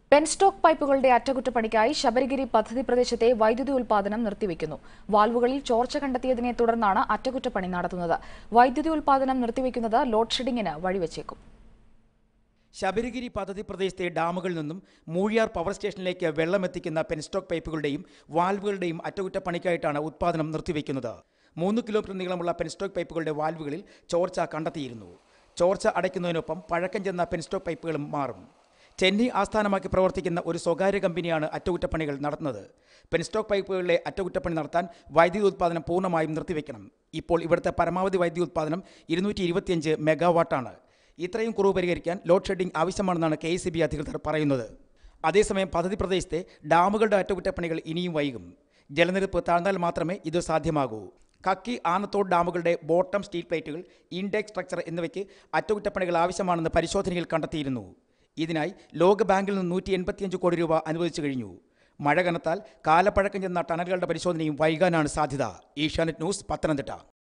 penstock പൈപ്പുകളുടെ അറ്റകുറ്റപ്പണിക്കായി Sabarigiri പദ്ധതി പ്രദേശത്തെ വൈദ്യുതി ഉൽപാദനം നിർത്തിവെക്കുന്നു വാൽവുകളിൽ ചോർച്ച കണ്ടെത്തിയതിനെ തുടർന്നാണ് അറ്റകുറ്റപ്പണി നടത്തുന്നത് വൈദ്യുതി ഉൽപാദനം നിർത്തിവെക്കുന്നത് ലോഡ് ഷെഡിങ്ങിന് വഴിവെച്ചേക്കും ശബരിഗിരി പദ്ധതി പ്രദേശത്തെ ഡാമുകളിൽ നിന്നും മൂഴിയാർ പവർ സ്റ്റേഷനിലേക്ക് വെള്ളമെത്തിക്കുന്ന പെൻസ്റ്റോക്ക് പൈപ്പുകളുടെയും വാൽവുകളുടെയും അറ്റകുറ്റപ്പണിക്കായിട്ടാണ് ഉത്പാദനം നിർത്തിവെക്കുന്നത് മൂന്ന് കിലോമീറ്റർ നീളമുള്ള പെൻസ്റ്റോക്ക് പൈപ്പുകളുടെ വാൽവുകളിൽ ചോർച്ച കണ്ടെത്തിയിരുന്നു ചോർച്ച അടയ്ക്കുന്നതിനൊപ്പം പഴക്കം ചെന്ന പെൻസ്റ്റോക്ക് പൈപ്പുകളും മാറും ചെന്നൈ ആസ്ഥാനമാക്കി പ്രവർത്തിക്കുന്ന ഒരു സ്വകാര്യ കമ്പനിയാണ് അറ്റകുറ്റപ്പണികൾ നടത്തുന്നത് പെൻസ്റ്റോക്ക് പൈപ്പുകളിലെ അറ്റകുറ്റപ്പണി നടത്താൻ വൈദ്യുതി ഉത്പാദനം പൂർണ്ണമായും നിർത്തിവെക്കണം ഇപ്പോൾ ഇവിടുത്തെ പരമാവധി വൈദ്യുതി ഉത്പാദനം ഇരുന്നൂറ്റി ഇരുപത്തിയഞ്ച് മെഗാവാട്ടാണ് ഇത്രയും കുറവ് പരിഹരിക്കാൻ ലോഡ് ഷെഡിംഗ് ആവശ്യമാണെന്നാണ് കെ എസ് ബി അധികൃതർ പറയുന്നത് അതേസമയം പദ്ധതി പ്രദേശത്തെ ഡാമുകളുടെ അറ്റകുറ്റപ്പണികൾ ഇനിയും വൈകും ജലനിരപ്പ് താഴ്ന്നാൽ മാത്രമേ ഇത് സാധ്യമാകൂ കക്കി ആനത്തോട് ഡാമുകളുടെ ബോട്ടം സ്റ്റീൽ പ്ലേറ്റുകൾ ഇൻഡെക്സ് സ്ട്രക്ചർ എന്നിവയ്ക്ക് അറ്റകുറ്റപ്പണികൾ ആവശ്യമാണെന്ന് പരിശോധനയിൽ കണ്ടെത്തിയിരുന്നു ഇതിനായി ലോക ബാങ്കിൽ നിന്ന് നൂറ്റി എൺപത്തിയഞ്ച് കോടി രൂപ അനുവദിച്ചു കഴിഞ്ഞു മഴ കനത്താൽ കാലപ്പഴക്കം ചെന്ന ടണലുകളുടെ പരിശോധനയും വൈകാനാണ് സാധ്യത ഏഷ്യാനെറ്റ് ന്യൂസ് പത്തനംതിട്ട